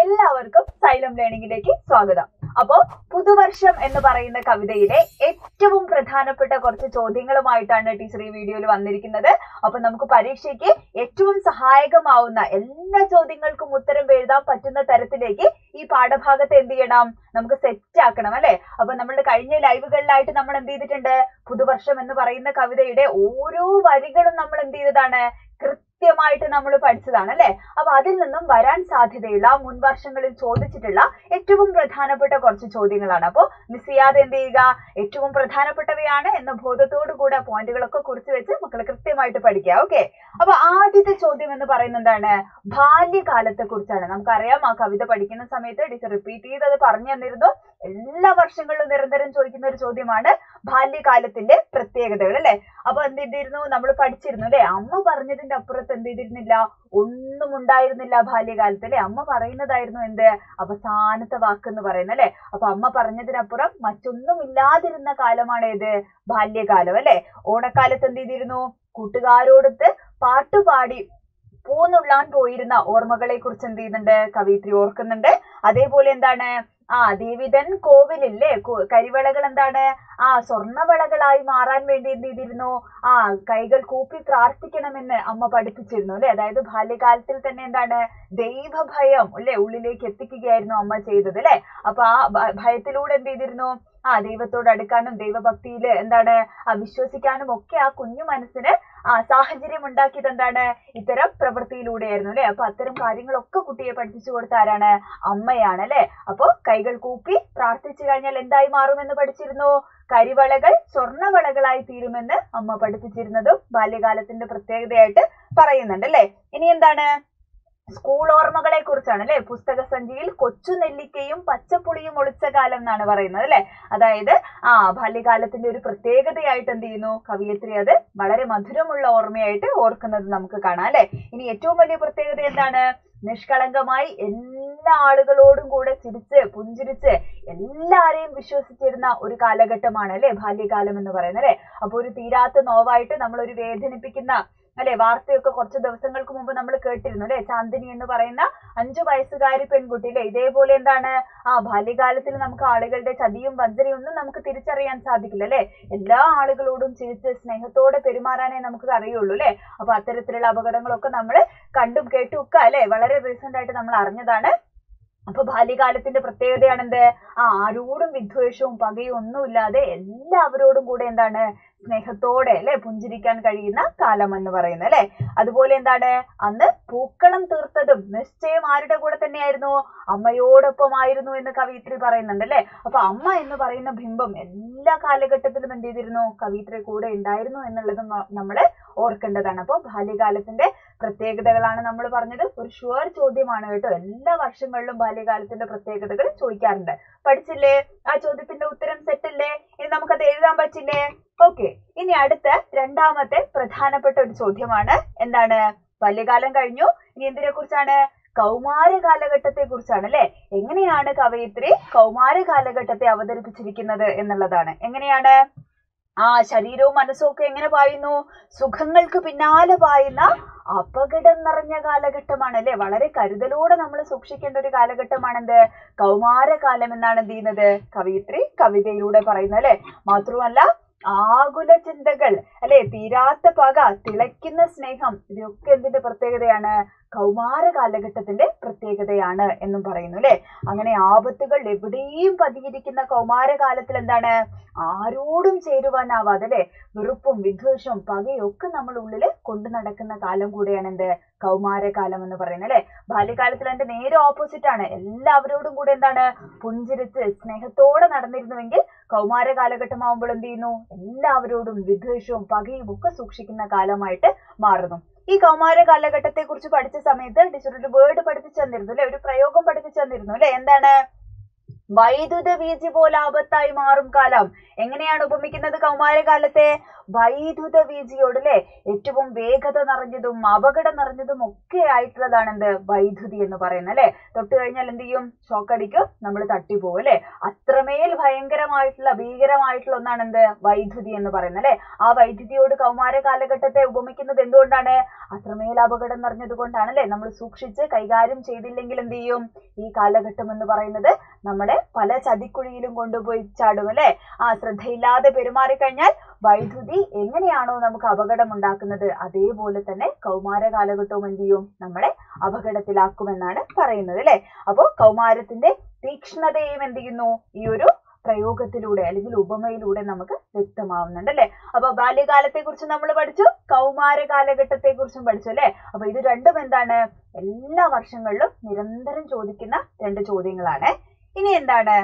എല്ലാവർക്കും സൈലം ലേണിംഗിലേക്ക് സ്വാഗതം അപ്പോ പുതുവർഷം എന്ന് പറയുന്ന കവിതയിലെ ഏറ്റവും പ്രധാനപ്പെട്ട കുറച്ച് ചോദ്യങ്ങളുമായിട്ടാണ് ടീച്ചർ ഈ വീഡിയോയിൽ വന്നിരിക്കുന്നത് അപ്പൊ നമുക്ക് പരീക്ഷയ്ക്ക് ഏറ്റവും സഹായകമാവുന്ന എല്ലാ ചോദ്യങ്ങൾക്കും ഉത്തരം എഴുതാൻ പറ്റുന്ന തരത്തിലേക്ക് ഈ പാഠഭാഗത്ത് എന്ത് ചെയ്യണം നമുക്ക് സെറ്റ് ആക്കണം അല്ലെ അപ്പൊ നമ്മളുടെ കഴിഞ്ഞ ലൈവുകളിലായിട്ട് നമ്മൾ എന്ത് ചെയ്തിട്ടുണ്ട് പുതുവർഷം എന്ന് പറയുന്ന കവിതയുടെ ഓരോ വരികളും നമ്മൾ എന്ത് ചെയ്തതാണ് കൃത്യമായിട്ട് നമ്മൾ പഠിച്ചതാണ് അല്ലെ അപ്പൊ അതിൽ നിന്നും വരാൻ സാധ്യതയുള്ള മുൻ വർഷങ്ങളിൽ ചോദിച്ചിട്ടുള്ള ഏറ്റവും പ്രധാനപ്പെട്ട കുറച്ച് ചോദ്യങ്ങളാണ് അപ്പൊ മിസ് ചെയ്യാതെ എന്ത് ചെയ്യുക ഏറ്റവും പ്രധാനപ്പെട്ടവയാണ് എന്ന ബോധത്തോടു കൂടെ പോയിന്റുകളൊക്കെ കുറിച്ച് വെച്ച് മക്കൾ കൃത്യമായിട്ട് പഠിക്കുക ഓക്കെ അപ്പൊ ആദ്യത്തെ ചോദ്യം എന്ന് പറയുന്നത് എന്താണ് ബാല്യകാലത്തെ കുറിച്ചാണ് നമുക്കറിയാം ആ കവിത പഠിക്കുന്ന സമയത്ത് ടീച്ചർ റിപ്പീറ്റ് ചെയ്ത് അത് പറഞ്ഞു തന്നിരുന്നു എല്ലാ വർഷങ്ങളിലും നിരന്തരം ചോദിക്കുന്ന ഒരു ചോദ്യമാണ് ബാല്യകാലത്തിന്റെ പ്രത്യേകതകൾ അല്ലെ അപ്പൊ എന്ത് ചെയ്തിരുന്നു നമ്മൾ പഠിച്ചിരുന്നു അല്ലെ അമ്മ പറഞ്ഞതിന്റെ അപ്പുറത്ത് എന്ത് ചെയ്തിരുന്നില്ല ഒന്നും ഉണ്ടായിരുന്നില്ല ബാല്യകാലത്ത് അല്ലെ അമ്മ പറയുന്നതായിരുന്നു എന്ത് അവസാനത്തെ വാക്ക് എന്ന് പറയുന്നത് അല്ലെ അപ്പൊ അമ്മ പറഞ്ഞതിനപ്പുറം മറ്റൊന്നും ഇല്ലാതിരുന്ന കാലമാണ് ഏത് ബാല്യകാലം അല്ലെ ഓണക്കാലത്ത് എന്ത് ചെയ്തിരുന്നു കൂട്ടുകാരോടൊത്ത് പാട്ടുപാടി പൂന്നുള്ളാൻ പോയിരുന്ന ഓർമ്മകളെ കുറിച്ച് എന്ത് ചെയ്യുന്നുണ്ട് കവിത്രി ഓർക്കുന്നുണ്ട് അതേപോലെ എന്താണ് ആ ദേവിതൻ കോവിലില്ലേ കു- കരിവളകൾ എന്താണ് ആ സ്വർണ്ണവളകളായി മാറാൻ വേണ്ടി എന്ത് ചെയ്തിരുന്നു ആ കൈകൾ കൂപ്പി പ്രാർത്ഥിക്കണമെന്ന് അമ്മ പഠിപ്പിച്ചിരുന്നു അല്ലെ അതായത് ബാല്യകാലത്തിൽ തന്നെ എന്താണ് ദൈവഭയം അല്ലെ ഉള്ളിലേക്ക് എത്തിക്കുകയായിരുന്നു അമ്മ ചെയ്തത് അല്ലെ അപ്പൊ ആ ഭ- ഭയത്തിലൂടെ എന്ത് ചെയ്തിരുന്നു ആ ദൈവത്തോട് അടുക്കാനും ദൈവഭക്തിയിൽ എന്താണ് ആ വിശ്വസിക്കാനും ഒക്കെ ആ കുഞ്ഞു മനസ്സിന് ആ സാഹചര്യം ഉണ്ടാക്കിയത് എന്താണ് ഇത്തരം പ്രവൃത്തിയിലൂടെയായിരുന്നു അല്ലെ അപ്പൊ അത്തരം കാര്യങ്ങളൊക്കെ കുട്ടിയെ പഠിപ്പിച്ചു കൊടുത്ത ആരാണ് അമ്മയാണ് അല്ലെ അപ്പൊ കൈകൾ കൂപ്പി പ്രാർത്ഥിച്ചു കഴിഞ്ഞാൽ എന്തായി മാറുമെന്ന് പഠിച്ചിരുന്നു കരിവളകൾ സ്വർണ്ണവളകളായി തീരുമെന്ന് അമ്മ പഠിപ്പിച്ചിരുന്നതും ബാല്യകാലത്തിന്റെ പ്രത്യേകതയായിട്ട് പറയുന്നുണ്ട് അല്ലെ ഇനി എന്താണ് സ്കൂൾ ഓർമ്മകളെ കുറിച്ചാണ് അല്ലെ പുസ്തക സഞ്ചിയിൽ കൊച്ചു നെല്ലിക്കയും പച്ചപ്പുളിയും ഒളിച്ച കാലം എന്നാണ് പറയുന്നത് അല്ലെ അതായത് ആ ബാല്യകാലത്തിന്റെ ഒരു പ്രത്യേകതയായിട്ട് എന്ത് ചെയ്യുന്നു കവിയത്രി അത് വളരെ മധുരമുള്ള ഓർമ്മയായിട്ട് ഓർക്കുന്നത് നമുക്ക് കാണാം അല്ലെ ഇനി ഏറ്റവും വലിയ പ്രത്യേകത എന്താണ് നിഷ്കളങ്കമായി എല്ലാ ആളുകളോടും കൂടെ ചിരിച്ച് പുഞ്ചിരിച്ച് എല്ലാരെയും വിശ്വസിച്ചിരുന്ന ഒരു കാലഘട്ടമാണ് അല്ലെ ബാല്യകാലം എന്ന് പറയുന്നത് അല്ലെ അപ്പൊ ഒരു തീരാത്ത നോവായിട്ട് നമ്മൾ ഒരു വേദനിപ്പിക്കുന്ന അല്ലെ വാർത്തയൊക്കെ കുറച്ച് ദിവസങ്ങൾക്ക് മുമ്പ് നമ്മൾ കേട്ടിരുന്നു അല്ലെ ചാന്ദിനി എന്ന് പറയുന്ന അഞ്ചു വയസ്സുകാരി പെൺകുട്ടി അല്ലെ ഇതേപോലെ എന്താണ് ആ ബാല്യകാലത്തിൽ നമുക്ക് ആളുകളുടെ ചതിയും വഞ്ചനയും ഒന്നും നമുക്ക് തിരിച്ചറിയാൻ സാധിക്കില്ല അല്ലെ എല്ലാ ആളുകളോടും ചിരിച്ച് സ്നേഹത്തോടെ പെരുമാറാനേ നമുക്ക് അറിയുള്ളൂ അല്ലെ അപ്പൊ അത്തരത്തിലുള്ള അപകടങ്ങളൊക്കെ നമ്മൾ കണ്ടും കേട്ടും ഒക്കെ അല്ലെ വളരെ റീസെന്റ് ആയിട്ട് നമ്മൾ അറിഞ്ഞതാണ് അപ്പൊ ബാല്യകാലത്തിന്റെ പ്രത്യേകതയാണ് എന്ത് ആ ആരോടും വിദ്വേഷവും പകയും ഒന്നുമില്ലാതെ എല്ലാവരോടും കൂടെ എന്താണ് സ്നേഹത്തോടെ അല്ലെ പുഞ്ചിരിക്കാൻ കഴിയുന്ന കാലം എന്ന് പറയുന്നത് അല്ലെ അതുപോലെ എന്താണ് അന്ന് പൂക്കളം തീർത്തതും നിശ്ചയം ആരുടെ കൂടെ തന്നെയായിരുന്നു അമ്മയോടൊപ്പമായിരുന്നു എന്ന് കവിത്രി പറയുന്നുണ്ട് അല്ലെ അപ്പൊ അമ്മ എന്ന് പറയുന്ന ബിംബം എല്ലാ കാലഘട്ടത്തിലും എന്ത് ചെയ്തിരുന്നു കവിത്രി കൂടെ ഉണ്ടായിരുന്നു എന്നുള്ളത് നമ്മൾ ഓർക്കേണ്ടതാണ് അപ്പോൾ ബാല്യകാലത്തിന്റെ പ്രത്യേകതകളാണ് നമ്മൾ പറഞ്ഞത് ഒരു ഷുവർ ചോദ്യമാണ് കേട്ടോ എല്ലാ വർഷങ്ങളിലും ബാല്യകാലത്തിന്റെ പ്രത്യേകതകൾ ചോദിക്കാറുണ്ട് പഠിച്ചില്ലേ ആ ചോദ്യത്തിന്റെ ഉത്തരം സെറ്റ് അല്ലേ ഇനി നമുക്കത് എഴുതാൻ പറ്റില്ലേ ഓക്കെ ഇനി അടുത്ത രണ്ടാമത്തെ പ്രധാനപ്പെട്ട ഒരു ചോദ്യമാണ് എന്താണ് ബാല്യകാലം കഴിഞ്ഞു ഇനി എന്തിനെ കുറിച്ചാണ് കൗമാര കാലഘട്ടത്തെ കുറിച്ചാണ് അല്ലെ എങ്ങനെയാണ് കവയിത്രി കൗമാര കാലഘട്ടത്തെ അവതരിപ്പിച്ചിരിക്കുന്നത് എന്നുള്ളതാണ് എങ്ങനെയാണ് ആ ശരീരവും മനസ്സും ഒക്കെ എങ്ങനെ പായുന്നു സുഖങ്ങൾക്ക് പിന്നാലെ പായുന്ന അപകടം നിറഞ്ഞ കാലഘട്ടമാണ് അല്ലെ വളരെ കരുതലോടെ നമ്മൾ സൂക്ഷിക്കേണ്ട ഒരു കാലഘട്ടമാണ് എന്ത് കൗമാരകാലം എന്നാണ് എന്ത് ചെയ്യുന്നത് കവിയത്രി കവിതയിലൂടെ പറയുന്നത് അല്ലെ മാത്രമല്ല ആകുല ചിന്തകൾ അല്ലെ തീരാത്ത പക തിളയ്ക്കുന്ന സ്നേഹം ഇതൊക്കെ എന്തിന്റെ പ്രത്യേകതയാണ് കൗമാര കാലഘട്ടത്തിന്റെ പ്രത്യേകതയാണ് എന്നും പറയുന്നു അല്ലെ അങ്ങനെ ആപത്തുകൾ എവിടെയും പതിയിരിക്കുന്ന കൗമാര കാലത്തിൽ എന്താണ് ആരോടും ചേരുവാനാവാതെ അല്ലെ വെറുപ്പും വിദ്വേഷവും പകയും ഒക്കെ നമ്മൾ ഉള്ളില് കൊണ്ടു നടക്കുന്ന കാലം കൂടെയാണ് എന്ത് കൗമാരകാലം എന്ന് പറയുന്നത് അല്ലെ ബാല്യകാലത്തിൽ അതിന്റെ നേരെ ഓപ്പോസിറ്റ് ആണ് എല്ലാവരോടും കൂടെ എന്താണ് പുഞ്ചിരിച്ച് സ്നേഹത്തോടെ നടന്നിരുന്നുവെങ്കിൽ കൗമാര കാലഘട്ടമാകുമ്പോൾ എന്ത് ചെയ്യുന്നു എല്ലാവരോടും വിദ്വേഷവും പകയും ഒക്കെ സൂക്ഷിക്കുന്ന കാലമായിട്ട് മാറുന്നു ഈ കൗമാര കാലഘട്ടത്തെ കുറിച്ച് പഠിച്ച സമയത്ത് ടീച്ചർ ഒരു വേർഡ് പഠിപ്പിച്ചു തന്നിരുന്നു അല്ലെ ഒരു പ്രയോഗം പഠിപ്പിച്ചു തന്നിരുന്നു അല്ലെ എന്താണ് വൈദ്യുത വീചി പോലെ ആപത്തായി മാറും കാലം എങ്ങനെയാണ് ഉപമിക്കുന്നത് കൗമാരകാലത്തെ വൈദ്യുത വീചിയോട് അല്ലെ ഏറ്റവും വേഗത നിറഞ്ഞതും അപകടം നിറഞ്ഞതും ഒക്കെ ആയിട്ടുള്ളതാണ് എന്ത് വൈദ്യുതി എന്ന് പറയുന്നത് അല്ലെ തൊട്ട് കഴിഞ്ഞാൽ എന്ത് ചെയ്യും ഷോക്ക് അടിക്കും നമ്മൾ തട്ടിപ്പോവും അല്ലെ അത്രമേൽ ഭയങ്കരമായിട്ടുള്ള ഭീകരമായിട്ടുള്ള ഒന്നാണ് എന്ത് വൈദ്യുതി എന്ന് പറയുന്നത് അല്ലെ ആ വൈദ്യുതിയോട് കൗമാര കാലഘട്ടത്തെ ഉപമിക്കുന്നത് എന്തുകൊണ്ടാണ് അത്രമേൽ അപകടം നിറഞ്ഞത് കൊണ്ടാണ് അല്ലെ നമ്മൾ സൂക്ഷിച്ച് കൈകാര്യം ചെയ്തില്ലെങ്കിൽ എന്ത് ചെയ്യും ഈ കാലഘട്ടം എന്ന് പറയുന്നത് നമ്മളെ പല ചതിക്കുഴിയിലും കൊണ്ടുപോയി ചാടും അല്ലെ ആ ശ്രദ്ധയില്ലാതെ പെരുമാറിക്കഴിഞ്ഞാൽ വൈദ്യുതി എങ്ങനെയാണോ നമുക്ക് അപകടം ഉണ്ടാക്കുന്നത് അതേപോലെ തന്നെ കൗമാര കാലഘട്ടവും എന്ത് ചെയ്യും നമ്മളെ അപകടത്തിലാക്കുമെന്നാണ് പറയുന്നത് അല്ലെ അപ്പോ കൗമാരത്തിന്റെ തീക്ഷ്ണതയും എന്ത് ചെയ്യുന്നു ഈ ഒരു പ്രയോഗത്തിലൂടെ അല്ലെങ്കിൽ ഉപമയിലൂടെ നമുക്ക് വ്യക്തമാവുന്നുണ്ട് അല്ലെ അപ്പൊ ബാല്യകാലത്തെ കുറിച്ച് നമ്മൾ പഠിച്ചു കൗമാര കാലഘട്ടത്തെ കുറിച്ചും പഠിച്ചു അല്ലെ അപ്പൊ ഇത് രണ്ടും എന്താണ് എല്ലാ വർഷങ്ങളിലും നിരന്തരം ചോദിക്കുന്ന രണ്ട് ചോദ്യങ്ങളാണ് ഇനി എന്താണ്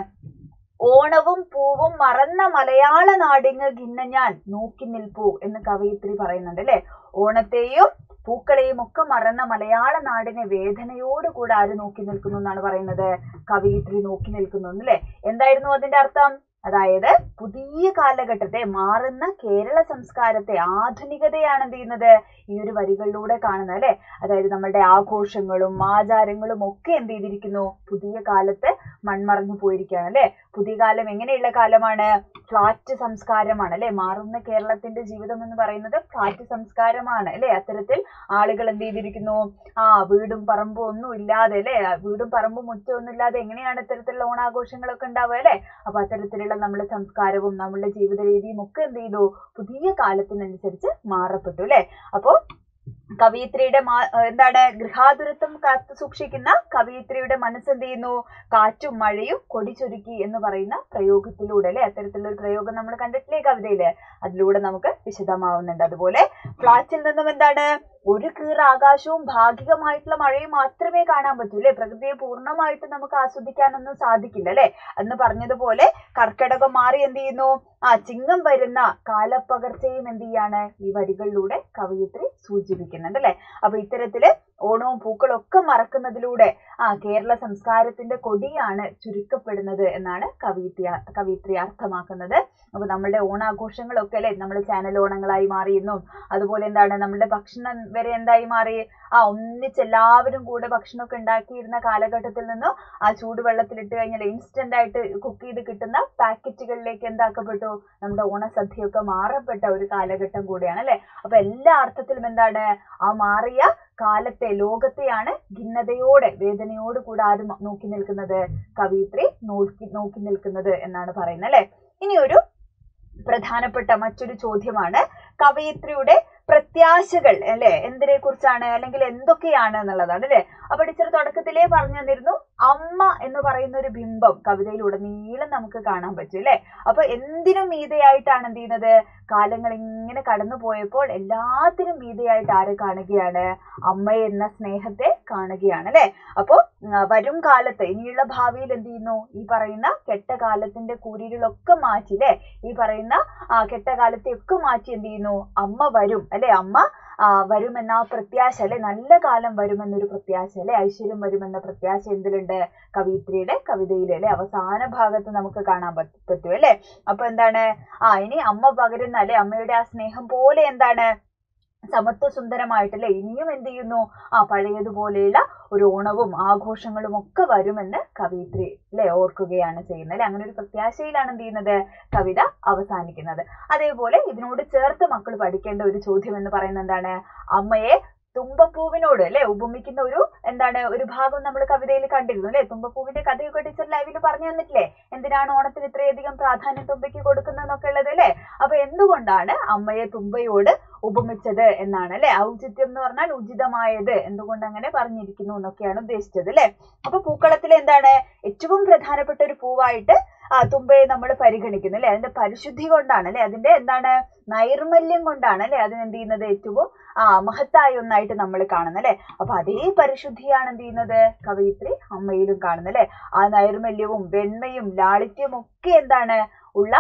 ഓണവും പൂവും മറന്ന മലയാള നാടിങ്ങ് ഗിന്ന ഞാൻ നോക്കി നിൽപ്പൂ എന്ന് കവയിത്രി പറയുന്നുണ്ട് അല്ലെ ഓണത്തെയും പൂക്കളെയും ഒക്കെ മറന്ന മലയാള നാടിനെ വേദനയോടുകൂടെ ആര് നോക്കി നിൽക്കുന്നു എന്നാണ് പറയുന്നത് കവയിത്രി നോക്കി നിൽക്കുന്നു അല്ലേ എന്തായിരുന്നു അതിന്റെ അർത്ഥം അതായത് പുതിയ കാലഘട്ടത്തെ മാറുന്ന കേരള സംസ്കാരത്തെ ആധുനികതയാണ് എന്ത് ചെയ്യുന്നത് ഈ ഒരു വരികളിലൂടെ കാണുന്നത് അല്ലെ അതായത് നമ്മുടെ ആഘോഷങ്ങളും ആചാരങ്ങളും ഒക്കെ എന്ത് ചെയ്തിരിക്കുന്നു പുതിയ കാലത്ത് മൺമറഞ്ഞു പോയിരിക്കുകയാണ് അല്ലെ പുതിയ കാലം എങ്ങനെയുള്ള കാലമാണ് ഫ്ലാറ്റ് സംസ്കാരമാണ് അല്ലെ മാറുന്ന കേരളത്തിന്റെ ജീവിതം എന്ന് പറയുന്നത് ഫ്ലാറ്റ് സംസ്കാരമാണ് അല്ലെ അത്തരത്തിൽ ആളുകൾ എന്ത് ചെയ്തിരിക്കുന്നു ആ വീടും പറമ്പും ഒന്നും ഇല്ലാതെ അല്ലെ വീടും പറമ്പും മുറ്റം ഒന്നും ഇല്ലാതെ എങ്ങനെയാണ് ഇത്തരത്തിലുള്ള ഓണാഘോഷങ്ങളൊക്കെ ഉണ്ടാവുക അല്ലെ അപ്പൊ അത്തരത്തിലുള്ള നമ്മുടെ സംസ്കാരവും നമ്മുടെ ജീവിത രീതിയും ഒക്കെ എന്ത് ചെയ്തു പുതിയ കാലത്തിനനുസരിച്ച് മാറപ്പെട്ടു അല്ലെ അപ്പോ കവയിത്രിയുടെ മാ എന്താണ് ഗൃഹാതുരത്വം കാത്തു സൂക്ഷിക്കുന്ന കവയിത്രിയുടെ മനസ്സ് എന്ത് ചെയ്യുന്നു കാറ്റും മഴയും കൊടിചൊരുക്കി എന്ന് പറയുന്ന പ്രയോഗത്തിലൂടെ അല്ലെ അത്തരത്തിലുള്ള ഒരു പ്രയോഗം നമ്മൾ കണ്ടിട്ടില്ലേ കവിതയില് അതിലൂടെ നമുക്ക് വിശദമാവുന്നുണ്ട് അതുപോലെ ഫ്ലാറ്റിൽ നിന്നും എന്താണ് ഒരു കീറ ആകാശവും ഭാഗികമായിട്ടുള്ള മഴയും മാത്രമേ കാണാൻ പറ്റൂ അല്ലെ പ്രകൃതിയെ പൂർണ്ണമായിട്ട് നമുക്ക് ആസ്വദിക്കാനൊന്നും സാധിക്കില്ല അല്ലെ എന്ന് പറഞ്ഞതുപോലെ കർക്കിടകം മാറി എന്ത് ചെയ്യുന്നു ആ ചിങ്ങം വരുന്ന കാലപ്പകർച്ചയും എന്ത് ചെയ്യാണ് ഈ വരികളിലൂടെ കവയിത്രി സൂചിപ്പിക്കുന്നുണ്ട് അല്ലെ അപ്പൊ ഇത്തരത്തില് ഓണവും പൂക്കളും ഒക്കെ മറക്കുന്നതിലൂടെ ആ കേരള സംസ്കാരത്തിന്റെ കൊടിയാണ് ചുരുക്കപ്പെടുന്നത് എന്നാണ് കവിത്രി കവിത്രി അർത്ഥമാക്കുന്നത് അപ്പൊ നമ്മളുടെ ഓണാഘോഷങ്ങളൊക്കെ അല്ലെ നമ്മുടെ ചാനൽ ഓണങ്ങളായി മാറിയെന്നും അതുപോലെ എന്താണ് നമ്മുടെ ഭക്ഷണം വരെ എന്തായി മാറി ആ ഒന്നിച്ച് എല്ലാവരും കൂടെ ഭക്ഷണമൊക്കെ ഉണ്ടാക്കിയിരുന്ന കാലഘട്ടത്തിൽ നിന്നും ആ ചൂടുവെള്ളത്തിൽ ഇട്ട് കഴിഞ്ഞാൽ ഇൻസ്റ്റന്റ് ആയിട്ട് കുക്ക് ചെയ്ത് കിട്ടുന്ന പാക്കറ്റുകളിലേക്ക് എന്താക്കപ്പെട്ടു നമ്മുടെ ഓണസദ്യയൊക്കെ മാറപ്പെട്ട ഒരു കാലഘട്ടം കൂടിയാണ് അല്ലെ അപ്പൊ എല്ലാ അർത്ഥത്തിലും എന്താണ് ആ മാറിയ കാലത്തെ ലോകത്തെയാണ് ഭിന്നതയോടെ വേദനയോട് കൂടെ ആര് നോക്കി നിൽക്കുന്നത് കവയിത്രി നോക്കി നോക്കി നിൽക്കുന്നത് എന്നാണ് പറയുന്നത് അല്ലെ ഇനി ഒരു പ്രധാനപ്പെട്ട മറ്റൊരു ചോദ്യമാണ് കവയിത്രിയുടെ പ്രത്യാശകൾ അല്ലെ എന്തിനെ കുറിച്ചാണ് അല്ലെങ്കിൽ എന്തൊക്കെയാണ് എന്നുള്ളതാണ് അല്ലെ അപ്പൊ ടീച്ചർ തുടക്കത്തിലേ പറഞ്ഞു തന്നിരുന്നു അമ്മ എന്ന് പറയുന്ന ഒരു ബിംബം കവിതയിലുടനീളം നമുക്ക് കാണാൻ പറ്റും അല്ലെ അപ്പൊ എന്തിനും മീതയായിട്ടാണ് എന്ത് ചെയ്യുന്നത് കാലങ്ങൾ ഇങ്ങനെ കടന്നു പോയപ്പോൾ എല്ലാത്തിനും മീതയായിട്ട് ആരെ കാണുകയാണ് അമ്മ എന്ന സ്നേഹത്തെ കാണുകയാണ് അല്ലെ അപ്പോ വരും കാലത്ത് ഇനിയുള്ള ഭാവിയിൽ എന്ത് ചെയ്യുന്നു ഈ പറയുന്ന കെട്ട കാലത്തിന്റെ കൂരിരുളൊക്കെ മാറ്റി അല്ലെ ഈ പറയുന്ന ആ കെട്ട കാലത്തെ ഒക്കെ മാറ്റി എന്ത് ചെയ്യുന്നു അമ്മ വരും അല്ലെ അമ്മ ആ വരുമെന്ന ആ പ്രത്യാശ അല്ലെ നല്ല കാലം വരുമെന്നൊരു പ്രത്യാശ അല്ലെ ഐശ്വര്യം വരുമെന്ന പ്രത്യാശ എന്തിലുണ്ട് കവിത്രിയുടെ കവിതയിൽ അല്ലെ അവസാന ഭാഗത്ത് നമുക്ക് കാണാൻ പറ്റും അല്ലെ അപ്പൊ എന്താണ് ആ ഇനി അമ്മ പകരുന്ന അല്ലെ അമ്മയുടെ ആ സ്നേഹം പോലെ എന്താണ് സമത്വ സുന്ദരമായിട്ട് അല്ലെ ഇനിയും എന്ത് ചെയ്യുന്നു ആ പഴയതുപോലെയുള്ള ഒരു ഓണവും ആഘോഷങ്ങളും ഒക്കെ വരുമെന്ന് കവിത്രി അല്ലെ ഓർക്കുകയാണ് ചെയ്യുന്നത് അല്ലെ അങ്ങനെ ഒരു പ്രത്യാശയിലാണ് എന്ത് ചെയ്യുന്നത് കവിത അവസാനിക്കുന്നത് അതേപോലെ ഇതിനോട് ചേർത്ത് മക്കൾ പഠിക്കേണ്ട ഒരു ചോദ്യം എന്ന് പറയുന്നത് എന്താണ് അമ്മയെ തുമ്പപ്പൂവിനോട് അല്ലെ ഉപമിക്കുന്ന ഒരു എന്താണ് ഒരു ഭാഗം നമ്മൾ കവിതയിൽ കണ്ടിരുന്നു അല്ലെ തുമ്പപ്പൂവിന്റെ കഥയൊക്കെ ടീച്ചർ ലൈവിൽ പറഞ്ഞു തന്നിട്ടില്ലേ എന്തിനാണ് ഓണത്തിന് ഇത്രയധികം പ്രാധാന്യം തുമ്പയ്ക്ക് കൊടുക്കുന്നതെന്നൊക്കെ ഉള്ളത് അല്ലെ അപ്പൊ എന്തുകൊണ്ടാണ് അമ്മയെ തുമ്പയോട് ഉപമിച്ചത് എന്നാണ് അല്ലെ ഔചിത്യം എന്ന് പറഞ്ഞാൽ ഉചിതമായത് എന്തുകൊണ്ട് അങ്ങനെ പറഞ്ഞിരിക്കുന്നു എന്നൊക്കെയാണ് ഉദ്ദേശിച്ചത് അല്ലെ അപ്പൊ പൂക്കളത്തിൽ എന്താണ് ഏറ്റവും പ്രധാനപ്പെട്ട ഒരു പൂവായിട്ട് ആ തുമ്പയെ നമ്മൾ പരിഗണിക്കുന്നു അല്ലെ അതിന്റെ പരിശുദ്ധി കൊണ്ടാണ് അല്ലെ അതിന്റെ എന്താണ് നൈർമല്യം കൊണ്ടാണ് അല്ലെ അതിനെന്ത് ചെയ്യുന്നത് ഏറ്റവും ആ മഹത്തായ ഒന്നായിട്ട് നമ്മൾ കാണുന്നത് അല്ലെ അപ്പൊ അതേ പരിശുദ്ധിയാണ് എന്ത് ചെയ്യുന്നത് കവയിത്രി അമ്മയിലും കാണുന്നത് അല്ലെ ആ നൈർമല്യവും വെണ്മയും ലാളിത്യവും ഒക്കെ എന്താണ് ഉള്ള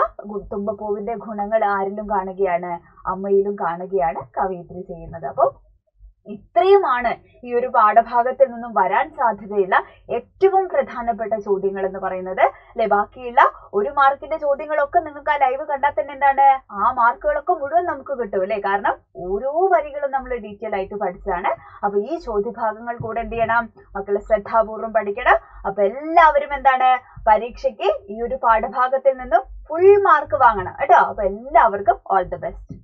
തുമ്പപ്പൂവിന്റെ ഗുണങ്ങൾ ആരിലും കാണുകയാണ് അമ്മയിലും കാണുകയാണ് കവയിത്രി ചെയ്യുന്നത് അപ്പൊ ഇത്രയുമാണ് ഈ ഒരു പാഠഭാഗത്തിൽ നിന്നും വരാൻ സാധ്യതയുള്ള ഏറ്റവും പ്രധാനപ്പെട്ട ചോദ്യങ്ങൾ എന്ന് പറയുന്നത് അല്ലെ ബാക്കിയുള്ള ഒരു മാർക്കിന്റെ ചോദ്യങ്ങളൊക്കെ നിങ്ങൾക്ക് ആ ലൈവ് കണ്ടാൽ തന്നെ എന്താണ് ആ മാർക്കുകളൊക്കെ മുഴുവൻ നമുക്ക് കിട്ടും അല്ലെ കാരണം ഓരോ വരികളും നമ്മൾ ഡീറ്റെയിൽ ആയിട്ട് പഠിച്ചതാണ് അപ്പൊ ഈ ചോദ്യഭാഗങ്ങൾ കൂടെ എന്ത് ചെയ്യണം മക്കൾ ശ്രദ്ധാപൂർവം പഠിക്കണം അപ്പൊ എല്ലാവരും എന്താണ് പരീക്ഷയ്ക്ക് ഈ ഒരു പാഠഭാഗത്തിൽ നിന്നും ഫുൾ മാർക്ക് വാങ്ങണം കേട്ടോ അപ്പൊ എല്ലാവർക്കും ഓൾ ദി ബെസ്റ്റ്